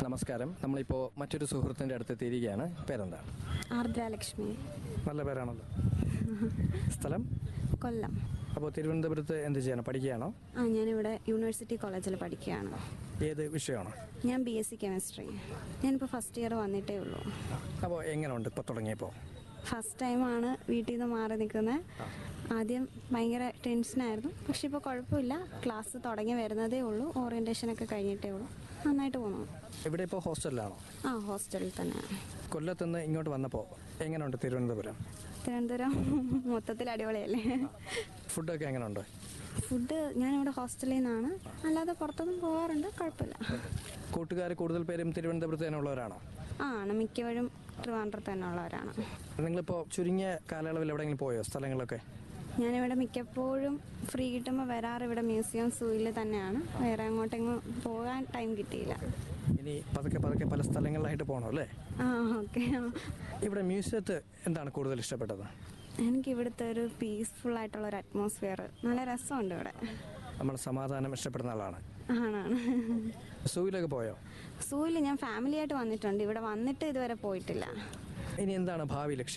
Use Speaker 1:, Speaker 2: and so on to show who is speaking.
Speaker 1: നമസ്കാരം നമ്മളിപ്പോൾ മറ്റൊരു സുഹൃത്തിൻ്റെ അടുത്ത് എത്തിയിരിക്കുകയാണ് പേരെന്താണ്
Speaker 2: ആർദ്രലക്ഷ്മി
Speaker 1: നല്ല പേരാണല്ലോ സ്ഥലം
Speaker 2: കൊല്ലം
Speaker 1: അപ്പോൾ തിരുവനന്തപുരത്ത് എന്ത് ചെയ്യണം പഠിക്കുകയാണോ
Speaker 2: ആ ഞാനിവിടെ യൂണിവേഴ്സിറ്റി കോളേജിൽ പഠിക്കുകയാണ്
Speaker 1: ഏത് വിഷയമാണോ
Speaker 2: ഞാൻ ബി എസ് സി കെമിസ്ട്രി ഞാനിപ്പോൾ ഫസ്റ്റ് ഇയർ വന്നിട്ടേ ഉള്ളൂ
Speaker 1: അപ്പോൾ എങ്ങനെയുണ്ട് ഇപ്പോൾ തുടങ്ങിയപ്പോൾ
Speaker 2: ഫസ്റ്റ് ടൈമാണ് വീട്ടിൽ നിന്ന് മാറി നിൽക്കുന്നത് ആദ്യം ഭയങ്കര ടെൻഷനായിരുന്നു പക്ഷെ ഇപ്പോൾ കുഴപ്പമില്ല ക്ലാസ് തുടങ്ങി വരുന്നതേ ഉള്ളൂ ഓറിയൻറ്റേഷനൊക്കെ കഴിഞ്ഞിട്ടേ ഉള്ളൂ നന്നായിട്ട് പോകുന്നു
Speaker 1: ഇവിടെ ഇപ്പോൾ ഹോസ്റ്റലിലാണോ
Speaker 2: ആ ഹോസ്റ്റലിൽ തന്നെ
Speaker 1: കൊല്ലത്തുനിന്ന് ഇങ്ങോട്ട് വന്നപ്പോൾ എങ്ങനെയുണ്ട് തിരുവനന്തപുരം
Speaker 2: തിരുവനന്തപുരം മൊത്തത്തിൽ അടിപൊളിയല്ലേ
Speaker 1: ഫുഡൊക്കെ എങ്ങനെയുണ്ട്
Speaker 2: ഫുഡ് ഞാനിവിടെ ഹോസ്റ്റലിൽ നിന്നാണ് അല്ലാതെ പുറത്തൊന്നും പോകാറുണ്ട് കുഴപ്പമില്ല
Speaker 1: കൂട്ടുകാർ കൂടുതൽ പേരും തിരുവനന്തപുരത്ത് തന്നെ ഉള്ളവരാണോ
Speaker 2: ആ ആണ് മിക്കവരും ട്രിവാൻഡ്രത്ത് തന്നെ ഉള്ളവരാണ്
Speaker 1: നിങ്ങളിപ്പോൾ ചുരുങ്ങിയ കാലയളവിൽ എവിടെയെങ്കിലും പോയോ സ്ഥലങ്ങളൊക്കെ
Speaker 2: ഞാനിവിടെ മിക്കപ്പോഴും ഫ്രീ കിട്ടുമ്പോൾ വരാറ് ഇവിടെ മ്യൂസിയം സൂയിൽ തന്നെയാണ് വേറെ അങ്ങോട്ടെങ്ങും പോകാൻ ടൈം കിട്ടിയില്ല
Speaker 1: ഇനി പതുക്കെ പതുക്കെ പല സ്ഥലങ്ങളിലായിട്ട് പോകണം അല്ലേ
Speaker 2: ആ ഓക്കെ
Speaker 1: ഇവിടെ മ്യൂസിയത്ത് എന്താണ് കൂടുതൽ ഇഷ്ടപ്പെട്ടത്
Speaker 2: എനിക്ക് ഇവിടുത്തെ ഒരു പീസ്ഫുൾ ആയിട്ടുള്ള ഒരു അറ്റ്മോസ്ഫിയർ നല്ല രസമുണ്ട് ഇവിടെ
Speaker 1: നമ്മൾ സമാധാനം ഇഷ്ടപ്പെടുന്ന ആളാണ്
Speaker 2: ആണാണ്
Speaker 1: സൂയിലൊക്കെ പോയോ
Speaker 2: സൂയിൽ ഞാൻ ഫാമിലി ആയിട്ട് വന്നിട്ടുണ്ട് ഇവിടെ വന്നിട്ട് ഇതുവരെ പോയിട്ടില്ല
Speaker 1: ഇനി എന്താണ് ഭാവി ലക്ഷ്യം